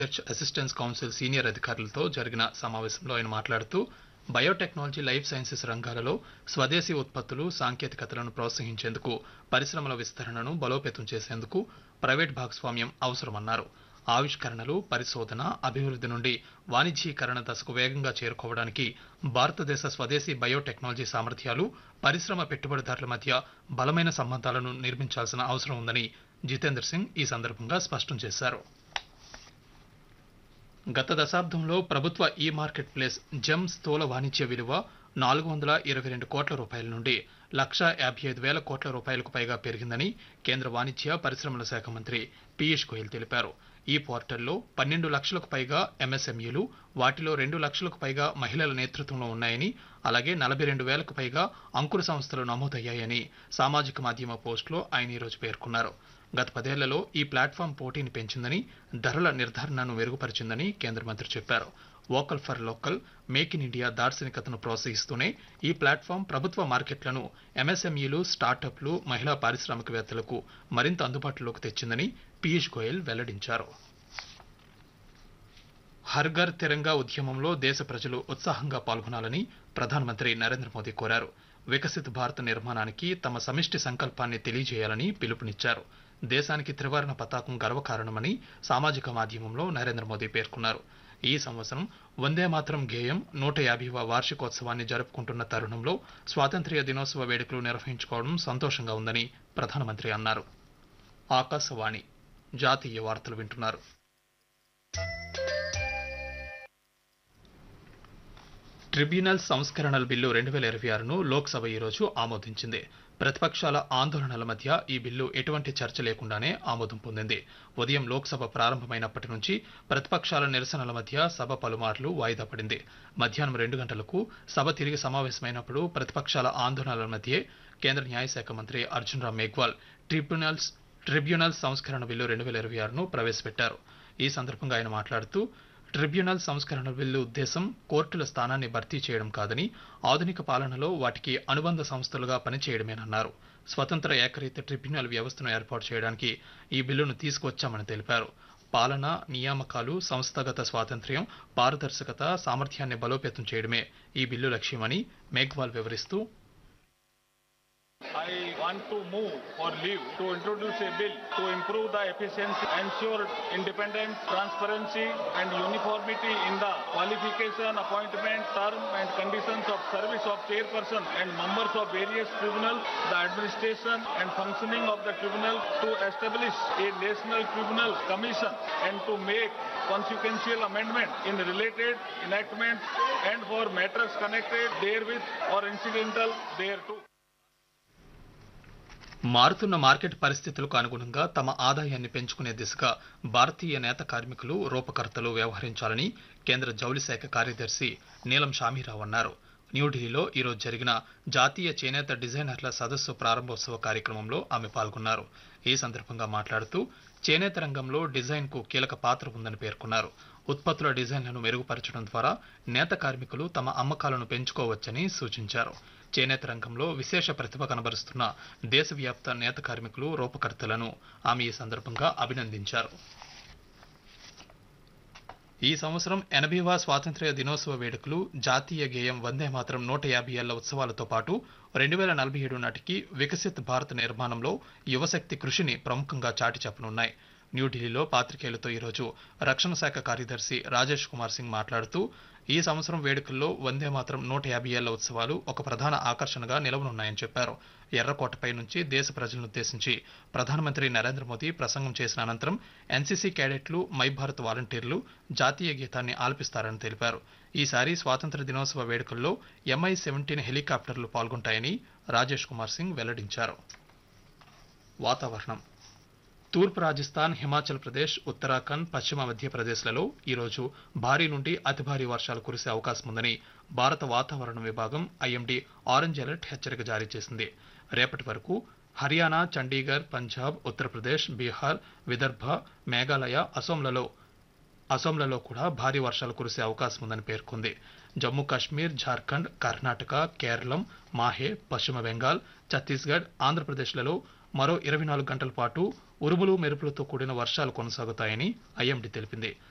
Research assistance council senior అధికారులతో జరిగిన సమావేశంలో ఆయన మాట్లాడుతూ బయోటెక్నాలజీ లైఫ్ సైన్సెస్ రంగాలలో స్వదేశీ ఉత్పత్తులు సాంకేతికతలను ప్రోత్సహించేందుకు పరిశ్రమల విస్తరణను బలోపేతం చేసేందుకు ప్రైవేట్ భాగస్వామ్యం అవసరమన్నారు ఆవిష్కరణలు పరిశోధన అభివృద్ధి నుండి వాణిజ్యీకరణ దశకు వేగంగా చేరుకోవడానికి భారతదేశ స్వదేశీ బయోటెక్నాలజీ సామర్థ్యాలు పరిశ్రమ పెట్టుబడిదారుల మధ్య బలమైన సంబంధాలను నిర్మించాల్సిన అవసరం ఉందని జితేంద్ర సింగ్ ఈ సందర్భంగా స్పష్టం చేశారు గత దశాబ్దంలో ప్రభుత్వ ఈ మార్కెట్ ప్లేస్ జెమ్ స్థూల వాణిజ్య విలువ నాలుగు వందల ఇరవై రెండు కోట్ల రూపాయల నుండి లక్ష యాభై ఐదు వేల కోట్ల రూపాయలకు పైగా పెరిగిందని కేంద్ర వాణిజ్య పరిశ్రమల శాఖ మంత్రి పీయూష్ గోయల్ తెలిపారు ఈ పోర్టల్లో పన్నెండు లక్షలకు పైగా ఎంఎస్ఎంఈలు వాటిలో రెండు లక్షలకు పైగా మహిళల నేతృత్వంలో ఉన్నాయని అలాగే నలభై రెండు వేలకు పైగా అంకుర సంస్థలు నమోదయ్యాయని సామాజిక మాధ్యమ పోస్టులో ఆయన ఈరోజు పేర్కొన్నారు గత పదేళ్లలో ఈ ప్లాట్ఫామ్ పోటీని పెంచిందని ధరల నిర్ధారణను మెరుగుపరిచిందని కేంద్ర మంత్రి చెప్పారు vocal for local make in India దార్శనికతను ప్రోత్సహిస్తూనే ఈ ప్లాట్ఫామ్ ప్రభుత్వ మార్కెట్లను ఎంఎస్ఎంఈలు స్టార్టప్లు మహిళా పారిశ్రామికవేత్తలకు మరింత అందుబాటులోకి తెచ్చిందని పీయూష్ గోయల్ వెల్లడించారు హర్ఘర్ తిరంగా ఉద్యమంలో దేశ ప్రజలు ఉత్సాహంగా పాల్గొనాలని ప్రధానమంత్రి నరేంద్ర మోదీ కోరారు వికసిత్ భారత్ నిర్మాణానికి తమ సమిష్టి సంకల్పాన్ని తెలియజేయాలని పిలుపునిచ్చారు దేశానికి త్రివర్ణ పతాకం గర్వకారణమని సామాజిక మాధ్యమంలో నరేంద్ర మోదీ పేర్కొన్నారు ఈ సంవత్సరం వందే మాత్రం గేయం నూట యాభైవ వార్షికోత్సవాన్ని జరుపుకుంటున్న తరుణంలో స్వాతంత్ర్య దినోత్సవ వేడుకలు నిర్వహించుకోవడం సంతోషంగా ఉందని ప్రధానమంత్రి అన్నారు ఆకాశవాణి జాతీయ వార్తలు వింటున్నారు ట్రిబ్యునల్ సంస్కరణల బిల్లు రెండు వేల ఇరవై ఆరును లోక్సభ ఈరోజు ఆమోదించింది ప్రతిపక్షాల ఆందోళనల మధ్య ఈ బిల్లు ఎటువంటి చర్చ లేకుండానే ఆమోదం పొందింది ఉదయం లోక్సభ ప్రారంభమైనప్పటి నుంచి ప్రతిపక్షాల నిరసనల మధ్య సభ పలుమార్లు వాయిదా పడింది మధ్యాహ్నం రెండు గంటలకు సభ తిరిగి సమావేశమైనప్పుడు ప్రతిపక్షాల ఆందోళనల మధ్యే కేంద్ర న్యాయశాఖ మంత్రి అర్జున్ రామ్ మేఘ్వాల్ ట్రిబ్యునల్స్ ట్రిబ్యునల్ సంస్కరణ బిల్లు రెండు వేల ఇరవై ఆరును ప్రవేశపెట్టారు ఈ సందర్భంగా ఆయన మాట్లాడుతూ ట్రిబ్యునల్ సంస్కరణ బిల్లు ఉద్దేశం కోర్టుల స్థానాన్ని భర్తీ చేయడం కాదని ఆధునిక పాలనలో వాటికి అనుబంధ సంస్థలుగా పనిచేయడమేనన్నారు స్వతంత్ర ఏకరీతి ట్రిబ్యునల్ వ్యవస్థను ఏర్పాటు చేయడానికి ఈ బిల్లును తీసుకొచ్చామని తెలిపారు పాలన నియామకాలు సంస్థాగత స్వాతంత్ర్యం పారదర్శకత సామర్థ్యాన్ని బలోపేతం చేయడమే ఈ బిల్లు లక్ష్యమని మేఘ్వాల్ వివరిస్తూ I want to move for leave to introduce a bill to improve the efficiency, ensure independence, transparency and uniformity in the qualification, appointment, term and conditions of service of chairperson and members of various tribunals, the administration and functioning of the tribunal to establish a national tribunal commission and to make consequential amendment in related enactments and for matters connected therewith or incidental thereto. మారుతున్న market పరిస్థితులకు అనుగుణంగా తమ ఆదాయాన్ని పెంచుకునే దిశగా భారతీయ నేత కార్మికులు రూపకర్తలు వ్యవహరించాలని కేంద్ర జౌళి శాఖ కార్యదర్శి నీలం షామీరావు అన్నారు న్యూఢిల్లీలో ఈరోజు జరిగిన జాతీయ చేనేత డిజైనర్ల సదస్సు ప్రారంభోత్సవ కార్యక్రమంలో ఆమె పాల్గొన్నారు ఈ సందర్భంగా మాట్లాడుతూ చేనేత రంగంలో డిజైన్కు కీలక పాత్ర ఉందని పేర్కొన్నారు ఉత్పత్తుల డిజైన్లను మెరుగుపరచడం ద్వారా నేత కార్మికులు తమ అమ్మకాలను పెంచుకోవచ్చని సూచించారు చేనేత రంగంలో విశేష ప్రతిభ కనబరుస్తున్న దేశవ్యాప్త నేత కార్మికులు రూపకర్తలను ఆమె ఈ సందర్భంగా అభినందించారు ఈ సంవత్సరం ఎనభైవ స్వాతంత్ర్య దినోత్సవ వేడుకలు జాతీయ గేయం వందే మాత్రం నూట యాభై ఏళ్ల ఉత్సవాలతో పాటు రెండు వేల నలభై ఏడు నాటికి వికసిత్ భారత్ నిర్మాణంలో యువశక్తి కృషిని ప్రముఖంగా చాటి చెప్పనున్నాయి న్యూఢిల్లీలో పాత్రికేయులతో ఈరోజు రక్షణ శాఖ కార్యదర్శి రాజేష్ కుమార్ సింగ్ మాట్లాడుతూ ఈ సంవత్సరం వేడుకల్లో వందే మాత్రం నూట యాభై ఏళ్ల ఉత్సవాలు ఒక ప్రధాన ఆకర్షణగా నిలవనున్నాయని చెప్పారు ఎర్రకోటపై నుంచి దేశ ప్రజలను ఉద్దేశించి ప్రధానమంత్రి నరేంద్ర మోదీ ప్రసంగం చేసిన అనంతరం ఎన్సీసీ క్యాడెట్లు మై భారత్ వాలంటీర్లు జాతీయ గీతాన్ని ఆలపిస్తారని తెలిపారు ఈసారి స్వాతంత్ర దినోత్సవ వేడుకల్లో ఎంఐ సెవెంటీన్ హెలికాప్టర్లు పాల్గొంటాయని రాజేష్ కుమార్ సింగ్ వెల్లడించారు వాతావరణం తూర్పు రాజస్థాన్ హిమాచల్ ప్రదేశ్ ఉత్తరాఖండ్ పశ్చిమ మధ్యప్రదేశ్లలో ఈరోజు భారీ నుండి అతి భారీ వర్షాలు కురిసే అవకాశం ఉందని భారత వాతావరణ విభాగం ఐఎండీ ఆరెంజ్ అలర్ట్ హెచ్చరిక జారీ చేసింది రేపటి వరకు హర్యానా చండీగఢ్ పంజాబ్ ఉత్తరప్రదేశ్ బీహార్ విదర్భ మేఘాలయ అసోంలలో అసోంలలో కూడా భారీ వర్షాలు కురిసే అవకాశం ఉందని పేర్కొంది జమ్మూ కాశ్మీర్ జార్ఖండ్ కర్ణాటక కేరళం మాహే పశ్చిమ బెంగాల్ ఛత్తీస్గఢ్ ఆంధ్రప్రదేశ్లలో మరో ఇరవై నాలుగు గంటల పాటు ఉరుములు మెరుపులతో కూడిన వర్షాలు కొనసాగుతాయని ఐఎండీ తెలిపింది